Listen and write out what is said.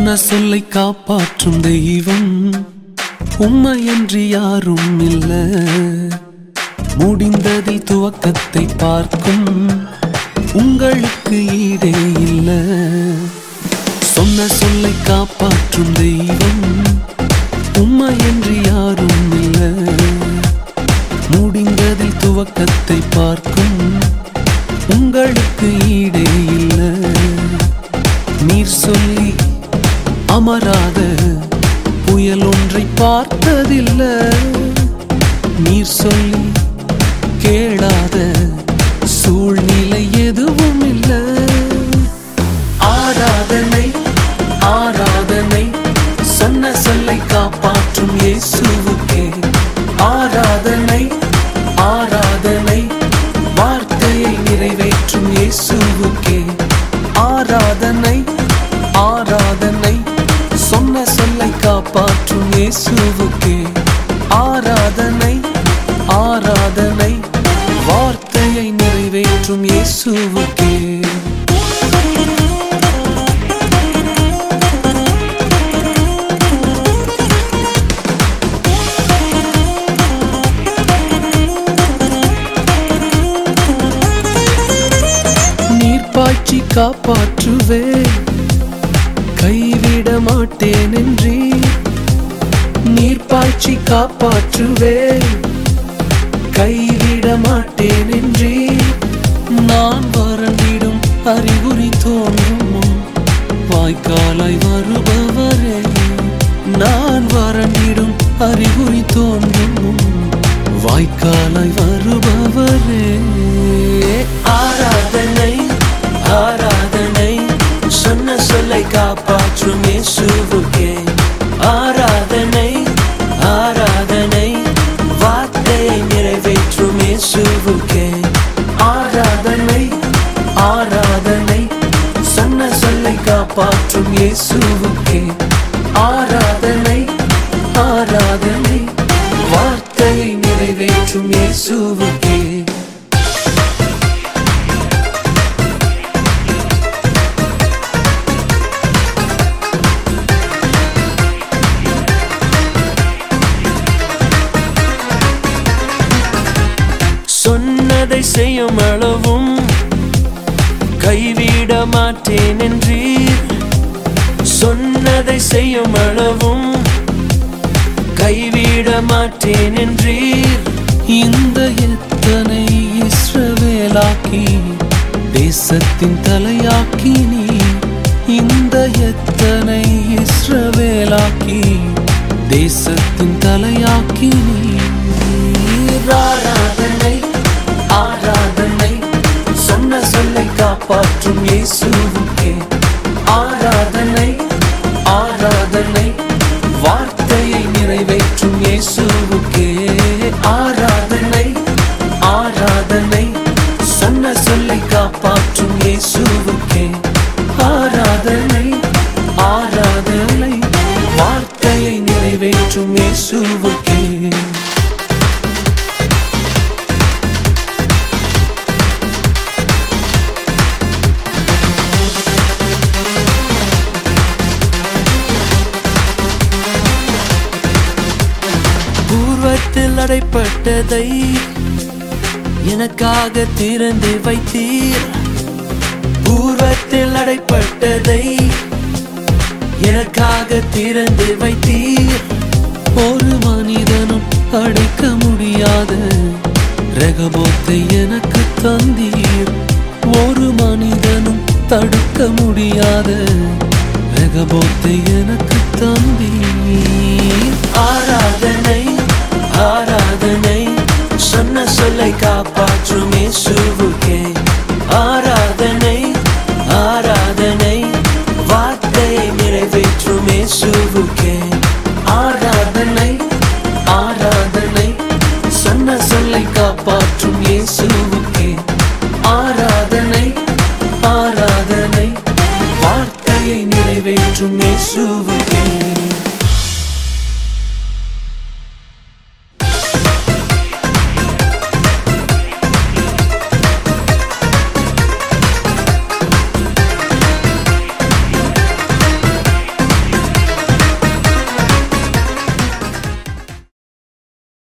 சொன்ன சொல்லை காப்பாற்றும் தெய்வம் உண்மையன்றி யாரும் இல்ல முடிந்ததில் துவக்கத்தை பார்க்கும் உங்களுக்கு ஈடே இல்ல சொன்ன சொல்லை காப்பாற்றும் தெய்வம் உண்மையன்றி யாரும் இல்ல முடிந்ததில் துவக்கத்தை பார்க்கும் உங்களுக்கு ஈடே இல்ல நீர் சொல்லி அமராத புயல் ஒன்றை பார்த்ததில்ல நீர் சொல்லி கேளாத சூழ்நிலை எதுவும் இல்ல ஆராதனை ஆராதனை சொன்ன சொல்லை காப்பாற்றும் இயேசுவுக்கே ஆராதனை ஆராதனை வார்த்தையை நிறைவேற்றும் இயேசுவுக்கே ஆராதனை ஆராதனை சொன்ன சொல்லை காப்பாற்றும் இயேசுவுக்கே ஆராதனை ஆராதனை வார்த்தையை நிறைவேற்றும் இயேசுவுக்கே நீர் பாய்ச்சி காப்பாற்றுவே கைவிட மாட்டேன் என்றே நீர் பாய்ச்சி காப்பாற்றுவே கைவிட மாட்டேன் என்றே நான் வறண்டிடும் அறிகுறி தோன்றும் முன் வாய்க்காலாய் வருபவரே நான் வறண்டிடும் அறிகுறி தோன்றும் முன் வாய்க்காலாய் வருபவரே ஆராதனை ஆராதனை சொன்ன சொல்லை காப்பாற்றும் இயேசுவுக்கே ஆராதனை ஆராதனை வார்த்தையை நிறைவேற்றும் இயேசுவுக்கே ஆராதனை ஆராதனை சொன்ன சொல்லை காப்பாற்றும் இயேசுவுக்கே ஆராதனை ஆராதனை வார்த்தையை நிறைவேற்றும் இயேசுவுக்கே சொன்னதை செய்யும் அளவும் கைவிட மாட்டேன் என்றீர் சொன்னதை செய்யும் அளவும் கைவிட மாட்டேன் என்றீர் இந்த எத்தனை இஸ்ரவேலாக்கி தேசத்தின் தலையாக்கி நீ இந்த எத்தனை இஸ்ரவேலாக்கி தேசத்தின் தலையாக்கி நீர் ஆராதனை ஆராதனை சொன்ன சொல்லை காப்பாற்றும் இயேசுவுக்கே ஆராதனை ஆராதனை வார்த்தையை நிறைவேற்றும் இயேசுவுக்கே ஆராதனை ஆராதனை சொன்ன சொல்லை காப்பாற்றும் இயேசுவுக்கே ஆராதனை ஆராதனை வார்த்தையை நிறைவேற்றும் இயேசுவுக்கே பூர்வத்தில் அடைப்பட்டதை எனக்காக திறந்து வைத்தீர் பூர்வத்தில் அடைப்பட்டதை எனக்காக திறந்து வைத்தீர் ஒரு மனிதனும் அடைக்க முடியாத ரகபோத்தை எனக்கு தந்தீர் ஒரு மனிதனும் தடுக்க முடியாத ரகபோத்தை எனக்கு தந்தீர் ஆராதனை ஆராதனை சொன்ன சொல்லை காப்பாற்றும் இயேசுவுக்கே ஆராதனை ஆராதனை வார்த்தையை நிறைவேற்றும் இயேசுவுக்கே ஆராதனை ஆராதனை சொன்ன சொல்லை காப்பாற்றும் இயேசுவுக்கே ஆராதனை ஆராதனை வார்த்தையை நிறைவேற்றும் இயேசுவுக்கே